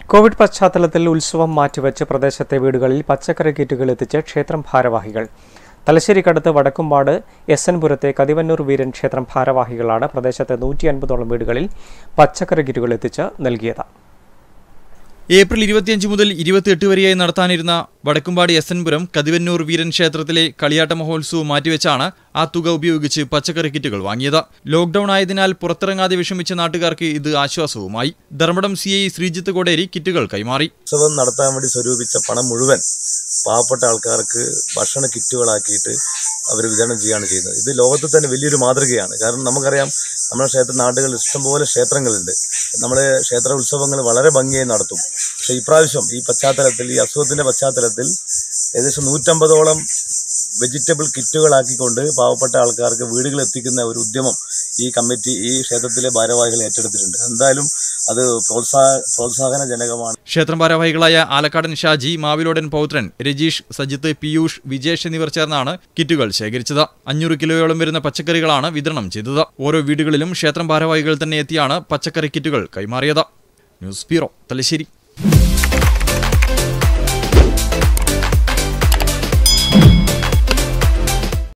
Covid പശ്ചാത്തലത്തിൽ ഉത്സവം മാറ്റിവെച്ച് പ്രദേശത്തെ വീടുകളിൽ പച്ചക്കറി കിറ്റുകൾ എത്തിച്ച് ക്ഷേത്രം ഭാരവാഹികൾ തലശ്ശേരിക്കടുത്ത് വടക്കുംപാട് എസ് എൻ പുരത്തെ കതിവന്നൂർ വീരൻ ക്ഷേത്രം ഭാരവാഹികളാണ് പ്രദേശത്തെ നൂറ്റി അൻപതോളം വീടുകളിൽ പച്ചക്കറി കിറ്റുകൾ എത്തിച്ച് നൽകിയത് ഏപ്രിൽ ഇരുപത്തിയഞ്ച് മുതൽ ഇരുപത്തിയെട്ട് വരെയായി നടത്താനിരുന്ന വടക്കുംപാടി എസ് എൻപുരം കതിവന്നൂർ വീരൻ ക്ഷേത്രത്തിലെ കളിയാട്ട മഹോത്സവം മാറ്റിവെച്ചാണ് ആ തുക ഉപയോഗിച്ച് പച്ചക്കറി കിറ്റുകൾ വാങ്ങിയത് ലോക്ഡൌൺ ആയതിനാൽ പുറത്തിറങ്ങാതെ വിഷമിച്ച നാട്ടുകാർക്ക് ഇത് ആശ്വാസവുമായി ധർമ്മടം സി ഐ ശ്രീജിത്ത് കോടേരി കിറ്റുകൾ കൈമാറി ഉത്സവം നടത്താൻ വേണ്ടി സ്വരൂപിച്ച പണം മുഴുവൻ പാവപ്പെട്ട ആൾക്കാർക്ക് ഭക്ഷണ കിറ്റുകളാക്കിയിട്ട് അവർ വിതരണം ചെയ്യുകയാണ് ചെയ്യുന്നത് ഇത് ലോകത്തിൽ തന്നെ വലിയൊരു മാതൃകയാണ് കാരണം നമുക്കറിയാം നമ്മുടെ ക്ഷേത്ര നാടുകളിൽ ഇഷ്ടംപോലെ ക്ഷേത്രങ്ങളുണ്ട് നമ്മുടെ ക്ഷേത്ര ഉത്സവങ്ങൾ വളരെ ഭംഗിയായി നടത്തും പക്ഷേ ഇപ്രാവശ്യം ഈ പശ്ചാത്തലത്തിൽ ഈ അസുഖത്തിന്റെ പശ്ചാത്തലത്തിൽ ഏകദേശം നൂറ്റമ്പതോളം വെജിറ്റബിൾ കിറ്റുകളാക്കിക്കൊണ്ട് പാവപ്പെട്ട ആൾക്കാർക്ക് വീടുകൾ എത്തിക്കുന്ന ഒരു ഉദ്യമം ഈ കമ്മിറ്റി ഈ ക്ഷേത്രത്തിലെ ഭാരവാഹികൾ ഏറ്റെടുത്തിട്ടുണ്ട് എന്തായാലും അത് പ്രോത്സാഹ പ്രോത്സാഹനജനകമാണ് ക്ഷേത്രം ഭാരവാഹികളായ ആലക്കാടൻ ഷാജി മാവിലോടൻ പൗത്രൻ രജീഷ് സജിത്ത് പീയൂഷ് വിജേഷ് എന്നിവർ ചേർന്നാണ് കിറ്റുകൾ ശേഖരിച്ചത് അഞ്ഞൂറ് കിലോയോളം വരുന്ന പച്ചക്കറികളാണ് വിതരണം ചെയ്തത് ഓരോ വീടുകളിലും ക്ഷേത്രം ഭാരവാഹികൾ തന്നെ എത്തിയാണ് പച്ചക്കറി കിറ്റുകൾ കൈമാറിയത് ന്യൂസ് ബ്യൂറോ തലശ്ശേരി